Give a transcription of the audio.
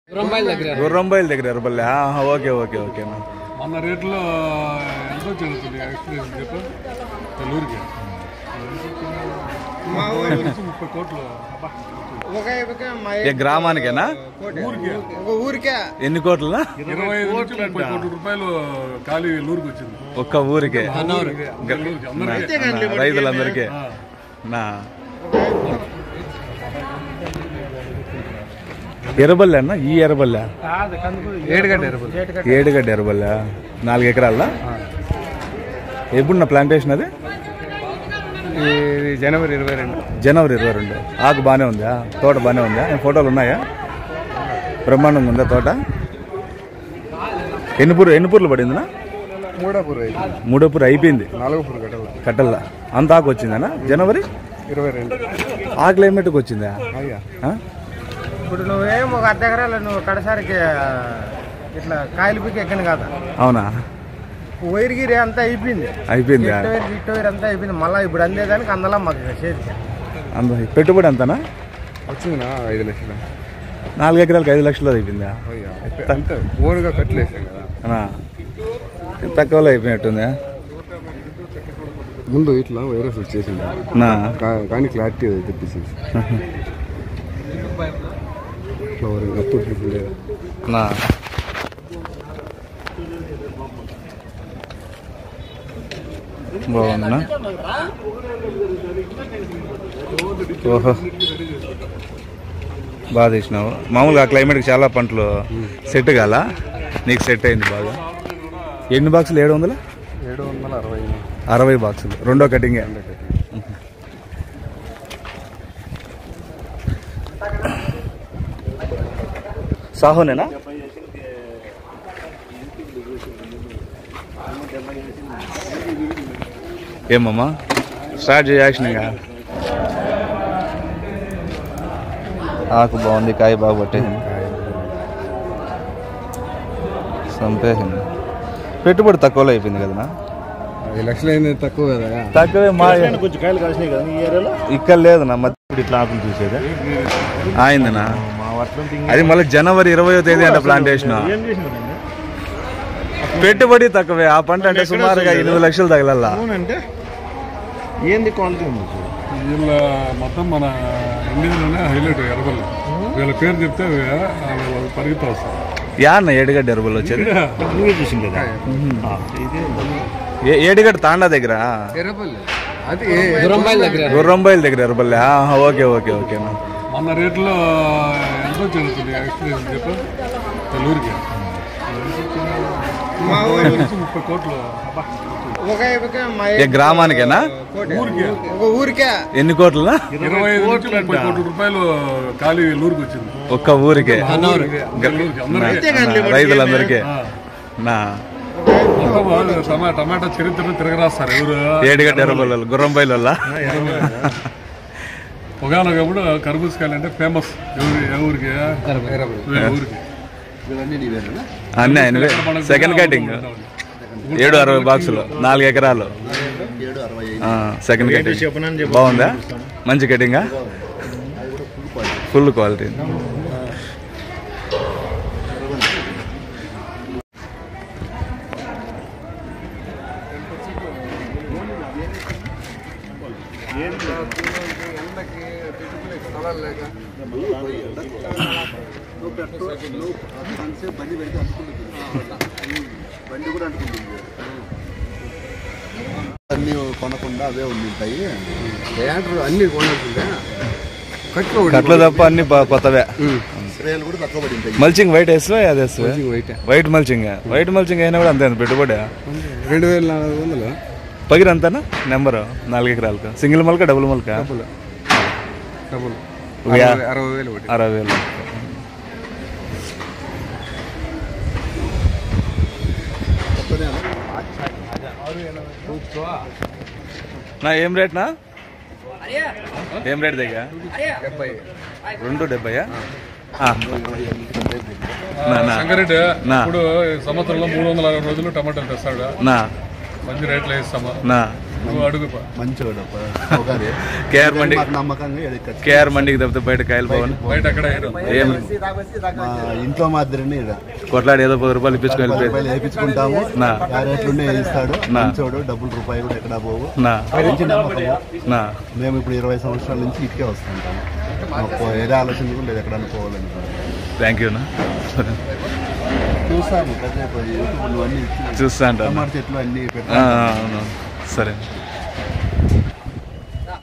గుర్రంబాయిల దగ్గర గుర్రంబైల్ దగ్గర ఎర్రబల్లి ఆహా, ఓకే ఓకే ఓకే అన్న మొన్న రేట్లో ఎంత చెల్లుతుంది ఎక్స్పీరియన్స్ చెప్పు నెల్లూరుకి ముప్పై కోట్లు అబ్బా. ఏ గ్రామానికేనా ఊరికి ఒక ఊరికే ఎన్ని కోట్లనా ఇరవై ఐదు నుంచి ముప్పై కోట్ల రూపాయలు ఖాళీ నెల్లూరుకి వచ్చింది ఒక్క ఊరికే నెల్లూరుకి అందరికీ నా, రైతులందరికీ నా ఎర్రబల్లి అన్న ఈ ఎర్రబల్లి ఏడుగడ్డ ఎరుపులు ఏడుగడ్డ ఎర్రబల్లి నాలుగు ఎకరాల ఎప్పుడు నా ప్లాంటేషన్ అది ఇది జనవరి ఇరవై రెండు జనవరి ఇరవై రెండు ఆకు బాగానే ఉందా తోట బాగానే ఉందా ఏం ఫోటోలు ఉన్నాయా బ్రహ్మాండంగా ఉందా తోట ఎన్ని పూరు ఎన్ని పూర్లు పడిందినా మూడాపూర్ ఐదు మూడో పూరు అయిపోయింది నాలుగు పూర్ కట్టాల కట్టల్లా అంత ఆకు వచ్చిందనా జనవరి ఇరవై రెండు ఆ క్లైమేట్కి వచ్చిందా అయ్యా ఆ? ఇప్పుడు నువ్వేం ఒక అర్ధ ఎకరాలు నువ్వు కడసారికి ఇట్లా కాయలు పీకి ఎక్కను కాదా అవునా వైర్ గిరి అంతా అయిపోయింది అయిపోయిందా ఇట్ట వైర్ ఇట్ట వైర్ అంతా అయిపోయింది మళ్ళీ ఇప్పుడు అందేదానికి అందలా మాకు చేతికి అంత పెట్టుబడి అంతనా వచ్చిందినా ఐదు లక్షలు నాలుగు ఎకరాలకు ఐదు లక్షలు అయిపోయిందా అయ్యా అంతే ఓన్గా కట్టలేసాం కదా అనా తక్కువలో అయిపోయినట్టుందా ముందు ఇట్లా వైరస్ వచ్చేసింది నా కా- కానీ క్లారిటీ తెప్పించింది ఫ్లవరింగ్ అప్పుడు ఇప్పుడు లేదా నా బాగుందనా ఓహో బాగా తీసినావు మామూలుగా ఆ క్లైమేట్కి చాలా పంటలు సెట్ కాల నీకు సెట్ అయింది బాగా ఎన్ని బాక్సులు ఏడు వందలు ఏడు వందల అరవై అరవై బాక్సులు రెండో కటింగే సాహోనేనా ఏమమ్మా స్టార్ట్ చేయాల్సిన ఇంకా ఆకు బాగుంది కాయ బాగా పట్టేసింది సంపేసింది పెట్టుబడి తక్కువలో అయిపోయింది కదనా ఐదు లక్షలు అయింది తక్కువ కదా తక్కువే మా కొంచెం కాయలు కాసినాయి కదా ఈ ఏరియాలో ఇక్కడ లేదు నా మధ్య ఇప్పుడు ఇట్లా ఆకులు చూసేది ఆయిందనా మా వర్షం అది మళ్ళీ జనవరి ఇరవయో తేదీ అంటే ప్లాంటేషన్ ఏం చేసినారండి పెట్టుబడి తక్కువే ఆ పంట అంటే సుమారుగా ఎనిమిది లక్షలు తగలల్లా అవునంటే ఏంది క్వాలిటీ ఉంది చూడు. వీళ్ళ మొత్తం మన ఇండియాలోనే హైలైట్ ఎరగలు వీళ్ళ పేరు చెప్తే వీళ్ళ పరిగెత్తా వస్తారు యా అన్న ఏడుగడ్డ ఎరువులు వచ్చేది నువ్వే చూసింది కదా ఆ, ఇదే ఏ- ఏడుగడ్డ తాండా దగ్గర ఎర్రపల్లి అది గుర్రంబాయిల దగ్గర గుర్రంబైల్ దగ్గర ఎరుపల్లి ఆహా, ఓకే ఓకే ఓకే అన్న. మొన్న రేట్లో ఎంత చెల్లుతుంది ఎక్స్పీరియన్స్ చెప్పు నెల్లూరుకి ముప్పై కోట్లు అబ్బా. ఒక ఎకరా మా ఏ గ్రామానికేనా ఊరికి ఒక ఊరికే ఎన్ని కోట్ల ఇరవై ఐదు నుంచి ముప్పై కోట్ల రూపాయలు ఖాళీ నెల్లూరుకి వచ్చింది ఒక్క ఊరికే నెల్లూరుకి అందరికీ నా, రైతులందరికీ నా మొత్తం వాళ్ళు టమా- టమాటా చరిత్రను తిరగరాస్తారు ఎవరు ఏడుగడ్డ ఎరుపల్లి గుర్రంబైల్ వల్ల ఒకనొకప్పుడు కర్బూజకాయలు అంటే ఫేమస్ ఎవరి ఏ ఊరికి ఏ ఊరికి అన్నీ ఆయనవే సెకండ్ కటింగ్ ఏడు అరవై బాక్సులు నాలుగు ఎకరాలు ఆ, సెకండ్ కటింగ్ చెప్పనని చెప్పి బాగుందా మంచి కటింగా ఫుల్ క్వాలిటీ అన్ని కొనకుండా అవే ఉండిఉంటాయి థియేటర్ అన్ని కొనాల్సిందే కట్లు ఒకటి కట్లు తప్ప అన్ని ప- కొత్తవే స్ప్రేలు కూడా తక్కువ పడి ఉంటాయి మల్చింగ్ వైట్ వేస్తావా అది వేస్తావా white white mulching white mulching అయినా కూడా అంతే ఉంది పెట్టుబడి రెండు వేల నాలుగు వందలు పగిరి అంతనా నెంబరు నాలుగు ఎకరాలకు సింగిల్ మల్క డబుల్ మల్క డబ్బులు డబ్బులు యా. అరవై- అరవై వేలు ఒకటి అరవై వేలు నా ఏం రేట్ నా ఏం రేట్ దగ్గర రెండు డెబ్బయా ఆ. నా, నా, శంకరెడ్డి నా. ఇప్పుడు ఈ సంవత్సరంలో మూడు వందల అరవై రోజులు టమాటాలు తెస్తాడు నా మంచి రేట్లు వేస్తాము నా నువ్వు అడుగు పా. మంచివాడు ఒకరి కేఆర్ మండి మాకు నమ్మకంగా ఎక్కడ కేఆర్ మండికి తప్పితే బయట కాయలు పోవని బయట అక్కడ ఏరు. ఏం మా ఇంట్లో మాదిరిని ఈడ కొట్లాడి ఏదో పది రూపాయలు ఇప్పించుకొని పది వెళ్ళిపోయి రూపాయలు వేయించుకుంటాము నా. క్యారెట్లుండే వేయిస్తాడు నా. మంచోడు డబ్బులు రూపాయి కూడా ఎక్కడ పోవు నా మంచి నమ్మకము నా మేము ఇప్పుడు ఇరవై సంవత్సరాల నుంచి ఇటుకే వస్తుంటాము మాకు వేరే ఆలోచన కూడా లేదు ఎక్కడ పోవాలని థ్యాంక్ యూ నా చూసాము పెద్ద యూట్యూబ్లు అన్ని ఇచ్చి చూస్తా అంటాను టమాటా చెట్లు అన్ని ఆ, పెట్టాము అవును సరే